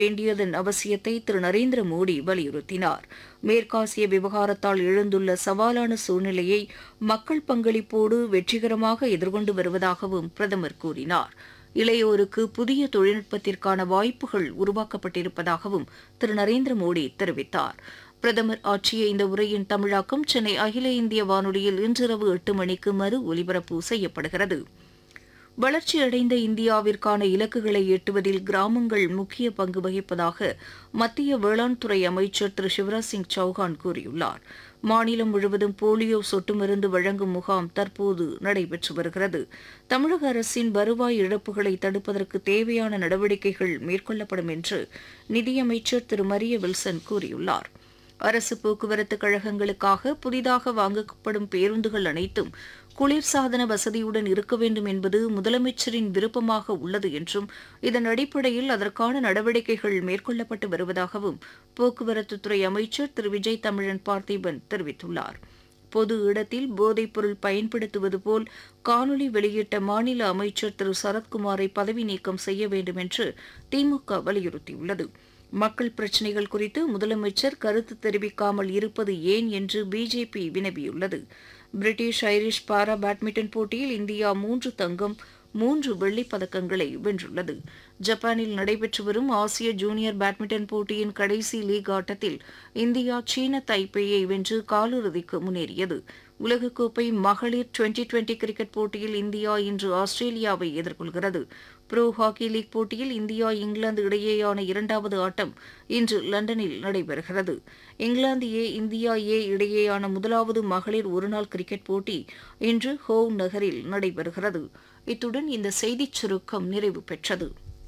வேண்டியதன் அவசியத்தை திரு நரேந்திர மோடி வலியுறுத்தினார் மேற்காசிய விவகாரத்தால் எழுந்துள்ள சவாலான சூழ்நிலையை மக்கள் பங்களிப்போடு வெற்றிகரமாக எதிர்கொண்டு வருவதாகவும் பிரதமர் கூறினார் இளையோருக்கு புதிய தொழில்நுட்பத்திற்கான வாய்ப்புகள் உருவாக்கப்பட்டிருப்பதாகவும் திரு நரேந்திர மோடி தெரிவித்தார் பிரதமர் ஆற்றிய இந்த உரையின் தமிழாக்கம் சென்னை அகில இந்திய வானொலியில் இன்றிரவு எட்டு மணிக்கு மறு ஒலிபரப்பு செய்யப்படுகிறது வளர்ச்சியடைந்த இந்தியாவிற்கான இலக்குகளை எட்டுவதில் கிராமங்கள் முக்கிய பங்கு வகிப்பதாக மத்திய வேளாண் துறை அமைச்சர் திரு சிவராஜ் சிங் சௌஹான் கூறியுள்ளார் மாநிலம் முழுவதும் போலியோ சொட்டு மருந்து வழங்கும் முகாம் தற்போது நடைபெற்று வருகிறது தமிழக அரசின் வருவாய் இழப்புகளை தடுப்பதற்கு தேவையான நடவடிக்கைகள் மேற்கொள்ளப்படும் என்று நிதியமைச்சர் திரு மரிய வில்சன் கூறியுள்ளார் அரசு போக்குவரத்து கழகங்களுக்காக புதிதாக வாங்கப்படும் பேருந்துகள் அனைத்தும் குளிர்சாதன வசதியுடன் இருக்க வேண்டும் என்பது முதலமைச்சரின் விருப்பமாக உள்ளது என்றும் இதன் அடிப்படையில் அதற்கான நடவடிக்கைகள் மேற்கொள்ளப்பட்டு வருவதாகவும் போக்குவரத்துத்துறை அமைச்சர் திரு விஜய் தமிழன் பார்த்திபன் தெரிவித்துள்ளார் பொது இடத்தில் போதைப்பொருள் பயன்படுத்துவது போல் காணொலி வெளியிட்ட மாநில அமைச்சர் திரு சரத்குமாரை பதவி நீக்கம் செய்ய வேண்டும் என்று திமுக வலியுறுத்தியுள்ளது மக்கள் பிரச்சினைகள் குறித்து முதலமைச்சர் கருத்து தெரிவிக்காமல் இருப்பது ஏன் என்று பிஜேபி வினவியுள்ளது பிரிட்டிஷ் ஐரிஷ் பாரா பேட்மிண்டன் போட்டியில் இந்தியா மூன்று தங்கம் மூன்று வெள்ளிப் பதக்கங்களை வென்றுள்ளது ஜப்பானில் நடைபெற்று வரும் ஆசிய ஜூனியர் பேட்மிண்டன் போட்டியின் கடைசி லீக் ஆட்டத்தில் இந்தியா சீன தைப்பேயை வென்று காலிறுதிக்கு முன்னேறியது உலகக்கோப்பை மகளிர் டுவெண்டி டுவெண்டி கிரிக்கெட் போட்டியில் இந்தியா இன்று ஆஸ்திரேலியாவை எதிர்கொள்கிறது ப்ரோ ஹாக்கி லீக் போட்டியில் இந்தியா இங்கிலாந்து இடையேயான இரண்டாவது ஆட்டம் இன்று லண்டனில் நடைபெறுகிறது இங்கிலாந்து ஏ இந்தியா ஏ இடையேயான முதலாவது மகளிர் ஒருநாள் கிரிக்கெட் போட்டி இன்று ஹோவ் நகரில் நடைபெறுகிறது இத்துடன் இந்த செய்திச் சுருக்கம் நிறைவு பெற்றது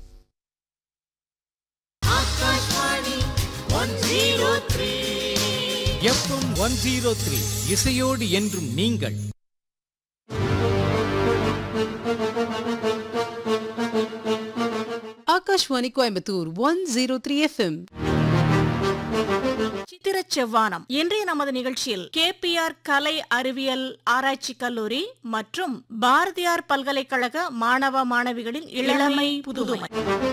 எஃப்எம் ஒன் ஜீரோ த்ரீ இசையோடு என்றும் நீங்கள் Akashvani Coimbatore one zero three FM சித்திரச் செவ்வானம் இன்றைய நமது நிகழ்ச்சியில் கேபிஆர் கலை அறிவியல் ஆராய்ச்சி கல்லூரி மற்றும் பாரதியார் பல்கலைக்கழக மாணவ மாணவிகளின் இளமை புதுமை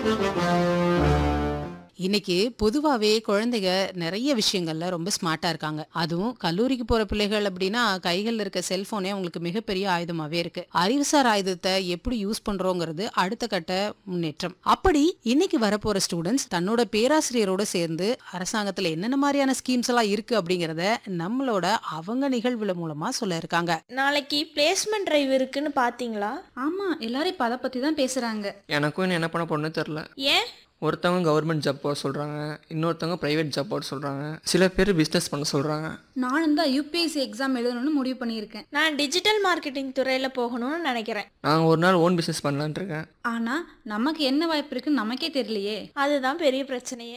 இன்னைக்கு பொதுவாவே குழந்தைங்க நிறைய விஷயங்கள்ல ரொம்ப ஸ்மார்ட்டா இருக்காங்க அதுவும் கல்லூரிக்கு போற பிள்ளைகள் அப்படின்னா கைகள்ல இருக்க செல்போனே அவங்களுக்கு மிகப்பெரிய ஆயுதமாவே இருக்கு அறிவுசார் ஆயுதத்தை எப்படி யூஸ் பண்றோங்கிறது அடுத்த கட்ட முன்னேற்றம் அப்படி இன்னைக்கு வரப்போற ஸ்டூடெண்ட்ஸ் தன்னோட பேராசிரியரோட சேர்ந்து அரசாங்கத்துல என்னென்ன மாதிரியான ஸ்கீம்ஸ் எல்லாம் இருக்கு அப்படிங்கறத நம்மளோட அவங்க நிகழ்வுல மூலமா சொல்ல இருக்காங்க நாளைக்கு பிளேஸ்மெண்ட் டிரைவ் இருக்குன்னு பாத்தீங்களா ஆமா எல்லாரும் இப்ப அதை பத்தி தான் பேசுறாங்க எனக்கும் இன்னும் என்ன பண்ண போறேன்னு தெரில ஏன் ஒருத்தவங்க கவர்மெண்ட் ஜாப் போட சொல்கிறாங்க இன்னொருத்தவங்க ப்ரைவேட் ஜாப் போட சொல்கிறாங்க சில பேர் பிஸ்னஸ் பண்ண சொல்கிறாங்க நானும் தான் யூபிஎஸ்சி எக்ஸாம் எழுதணும்னு முடிவு பண்ணியிருக்கேன் நான் டிஜிட்டல் மார்க்கெட்டிங் துறையில போகணும்னு நினைக்கிறேன் நான் ஒரு நாள் ஓன் பிஸ்னஸ் பண்ணலான்னு இருக்கேன் ஆனா நமக்கு என்ன வாய்ப்பு இருக்குன்னு நமக்கே தெரியலையே அதுதான் பெரிய பிரச்சனையே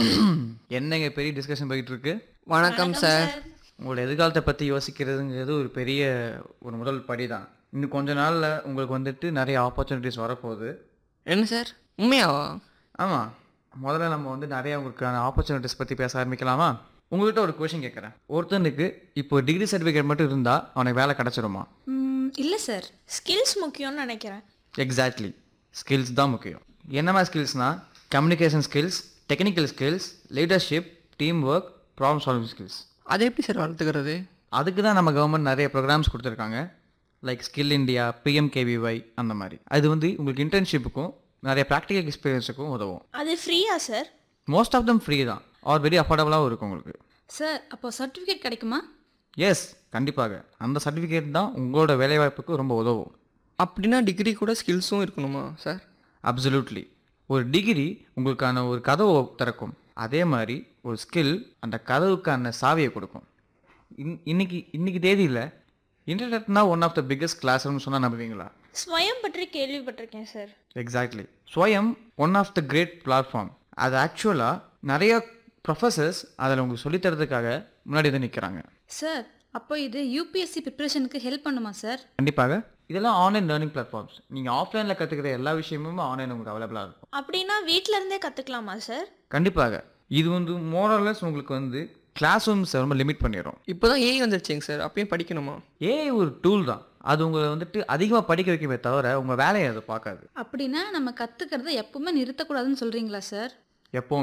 என்னங்க பெரிய டிஸ்கஷன் போயிட்டு இருக்கு வணக்கம் சார் உங்களோட எதிர்காலத்தை பற்றி யோசிக்கிறதுங்கிறது ஒரு பெரிய ஒரு முதல் படி தான் இன்னும் கொஞ்ச நாளில் உங்களுக்கு வந்துட்டு நிறைய ஆப்பர்ச்சுனிட்டிஸ் வரப்போகுது என்ன சார் உண்மையாவா ஆமாம் முதல்ல நம்ம வந்து நிறைய உங்களுக்கான ஆப்பர்ச்சுனிட்டிஸ் பற்றி பேச ஆரம்பிக்கலாமா உங்கள்கிட்ட ஒரு கொஷின் கேட்குறேன் ஒருத்தனுக்கு இப்போ டிகிரி சர்டிஃபிகேட் மட்டும் இருந்தால் அவனுக்கு வேலை கிடச்சிருமா ம், இல்ல சார் ஸ்கில்ஸ் முக்கியம்னு நினைக்கிறேன் எக்ஸாக்ட்லி ஸ்கில்ஸ் தான் முக்கியம் என்ன மாதிரி ஸ்கில்ஸ்னால் communication skills technical skills leadership team work problem solving skills அதை எப்படி சார் வளர்த்துக்கிறது அதுக்கு தான் நம்ம கவர்மெண்ட் நிறைய ப்ரோக்ராம்ஸ் கொடுத்துருக்காங்க லைக் ஸ்கில் இந்தியா பிஎம்கேவிஒய் அந்த மாதிரி அது வந்து உங்களுக்கு இன்டர்ன்ஷிப்புக்கும் நிறைய ப்ராக்டிக்கல் எக்ஸ்பீரியன்ஸுக்கும் உதவும் அது ஃப்ரீயா sir most of them free தான் ஆர் வெரி அஃபோர்டபுளாகவும் இருக்கும் உங்களுக்கு சார் அப்போ சர்டிஃபிகேட் கிடைக்குமா எஸ் கண்டிப்பாக அந்த சர்டிஃபிகேட் தான் உங்களோட வேலைவாய்ப்புக்கு ரொம்ப உதவும் அப்படின்னா டிகிரி கூட ஸ்கில்ஸும் இருக்கணுமா சார் அப்சல்யூட்லி ஒரு டிகிரி உங்களுக்கான ஒரு கதவை திறக்கும் அதே மாதிரி ஒரு ஸ்கில் அந்த கதவுக்கான சாவியை கொடுக்கும் இன் இன்னைக்கு இன்னைக்கு தேதியில் இன்டர்நெட்னா one of the biggest class ரூம்னு சொன்னால் நம்புவீங்களா ஸ்வயம் பற்றி கேள்விப்பட்டிருக்கேன் sir exactly Swayam one of the great platform அது ஆக்சுவலாக நிறைய ப்ரொஃபஸர்ஸ் அதில் உங்களுக்கு சொல்லித் தரதுக்காக முன்னாடி வந்து நிற்கிறாங்க சார் அப்போ இது யூபிஎஸ்சி ப்ரிப்பரேஷனுக்கு ஹெல்ப் பண்ணுமா சார் கண்டிப்பாக இதெல்லாம் ஆன்லைன் லேர்னிங் பிளாட்ஃபார்ம்ஸ் நீங்கள் ஆஃப்லைனில் கற்றுக்கிற எல்லா விஷயமும் ஆன்லைன் உங்களுக்கு அவைலபிளாக இருக்கும் அப்படின்னா வீட்ல இருந்தே கத்துக்கலாமா சார் கண்டிப்பாக இது வந்து மோரலஸ் உங்களுக்கு வந்து கிளாஸ் ரூம்ஸை ரொம்ப லிமிட் பண்ணிடும் இப்போ தான் ஏஐ வந்துருச்சுங்க சார் அப்பயும் படிக்கணுமா ஏஐ ஒரு டூல் தான் அது உங்களை வந்துட்டு அதிகமாக படிக்க வைக்கவே தவிர உங்கள் வேலையை அது பார்க்காது அப்படின்னா நம்ம கத்துக்கிறத எப்பவுமே நிறுத்தக்கூடாதுன்னு சொல்றீங்களா சார் எப்போ